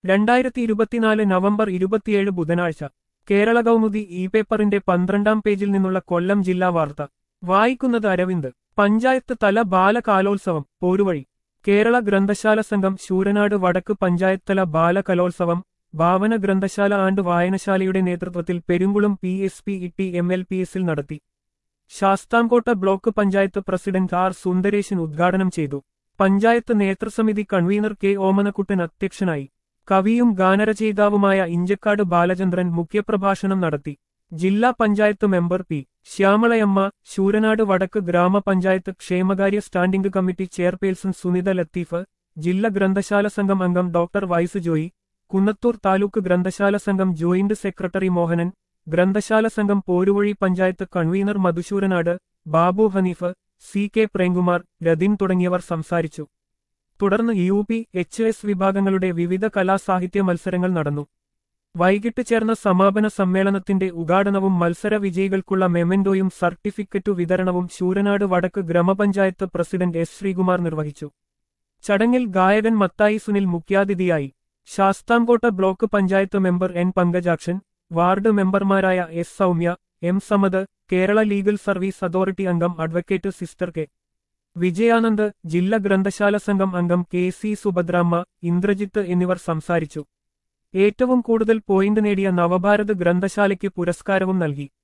രണ്ടായിരത്തി ഇരുപത്തിനാല് നവംബർ ഇരുപത്തിയേഴ് ബുധനാഴ്ച കേരള കൗമുദി ഇ പേപ്പറിന്റെ പന്ത്രണ്ടാം പേജിൽ നിന്നുള്ള കൊല്ലം ജില്ലാ വാർത്ത വായിക്കുന്നത് അരവിന്ദ് പഞ്ചായത്ത് തല ബാലകാലോത്സവം പോരുവഴി കേരള ഗ്രന്ഥശാല സംഘം ശൂരനാട് വടക്ക് പഞ്ചായത്ത് തല ബാലകലോത്സവം ഭാവന ഗ്രന്ഥശാല ആൻഡ് വായനശാലയുടെ നേതൃത്വത്തിൽ Perumkulam P S P E T M L P എസിൽ നടത്തി Sasthamkotta block panchayat president R Sundaresan ഉദ്ഘാടനം ചെയ്തു പഞ്ചായത്ത് നേതൃസമിതി കൺവീനർ കെ ഓമനക്കുട്ടൻ അധ്യക്ഷനായി കവിയും ഗാനരചയിതാവുമായ ഇഞ്ചക്കാട് ബാലചന്ദ്രൻ മുഖ്യപ്രഭാഷണം നടത്തി ജില്ലാ പഞ്ചായത്ത് മെമ്പർ പി ശ്യാമളയമ്മ ശൂരനാട് വടക്ക് ഗ്രാമപഞ്ചായത്ത് ക്ഷേമകാര്യ standing committee chairperson Sunitha Latheef ജില്ലാ ഗ്രന്ഥശാല സംഘം അംഗം ഡോക്ടർ വൈസ് ജോയി കുന്നത്തൂർ താലൂക്ക് ഗ്രന്ഥശാല സംഘം ജോയിന്റ് സെക്രട്ടറി മോഹനൻ ഗ്രന്ഥശാല സംഘം Poruvazhy panchayat convener Madhusooranad Babu Hanif C K Premkumar Rathin തുടങ്ങിയവർ സംസാരിച്ചു തുടർന്ന് യു പി എച്ച് എസ് വിഭാഗങ്ങളുടെ വിവിധ കലാസാഹിത്യ മത്സരങ്ങൾ നടന്നു വൈകിട്ട് ചേർന്ന സമാപന സമ്മേളനത്തിന്റെ ഉദ്ഘാടനവും മത്സര വിജയികൾക്കുള്ള മെമന്റോയും സർട്ടിഫിക്കറ്റു വിതരണവും ശൂരനാട് വടക്ക് ഗ്രാമപഞ്ചായത്ത് പ്രസിഡന്റ് എസ് ശ്രീകുമാർ നിർവഹിച്ചു ചടങ്ങിൽ ഗായകൻ മത്തായി സുനിൽ മുഖ്യാതിഥിയായി Sasthamkotta block panchayat member N Pankajakshan ward മെമ്പർമാരായ S Soumya M Samad Kerala legal service authority അംഗം അഡ്വക്കേറ്റ് സിസ്റ്റർ കെ വിജയാനന്ദ് ജില്ലാ ഗ്രന്ഥശാല സംഘം അംഗം കെ സി സുഭദ്രാമ്മ ഇന്ദ്രജിത്ത് എന്നിവർ സംസാരിച്ചു ഏറ്റവും കൂടുതൽ പോയിന്റ് നേടിയ നവഭാരത് ഗ്രന്ഥശാലയ്ക്ക് പുരസ്കാരവും നൽകി